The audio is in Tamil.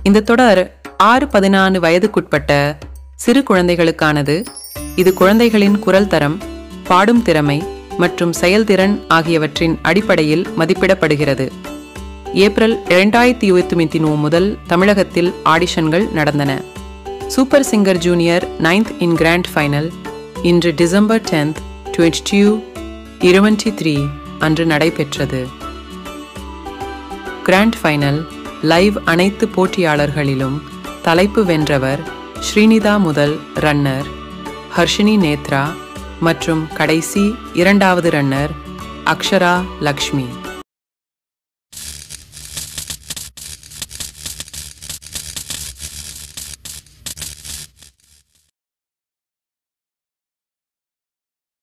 இந்த தொடர் ஆறு பதினான்கு வயதுக்குட்பட்ட சிறு குழந்தைகளுக்கானது இது குழந்தைகளின் குரல் தரம் பாடும் திறமை மற்றும் செயல்திறன் ஆகியவற்றின் அடிப்படையில் மதிப்பிடப்படுகிறது ஏப்ரல் இரண்டாயிரத்தி இருபத்தி முதல் தமிழகத்தில் ஆடிஷன்கள் நடந்தன super singer junior ninth in grand final இன்று டிசம்பர் டென்த் டுவெண்ட்டி டூ இருபத்தி த்ரீ அன்று நடைபெற்றது கிராண்ட் ஃபைனல் லைவ் அனைத்து போட்டியாளர்களிலும் தலைப்பு வென்றவர் ஸ்ரீனிதா முதல் ரன்னர் ஹர்ஷினி நேத்ரா மற்றும் கடைசி இரண்டாவது ரன்னர் அக்ஷரா லக்ஷ்மி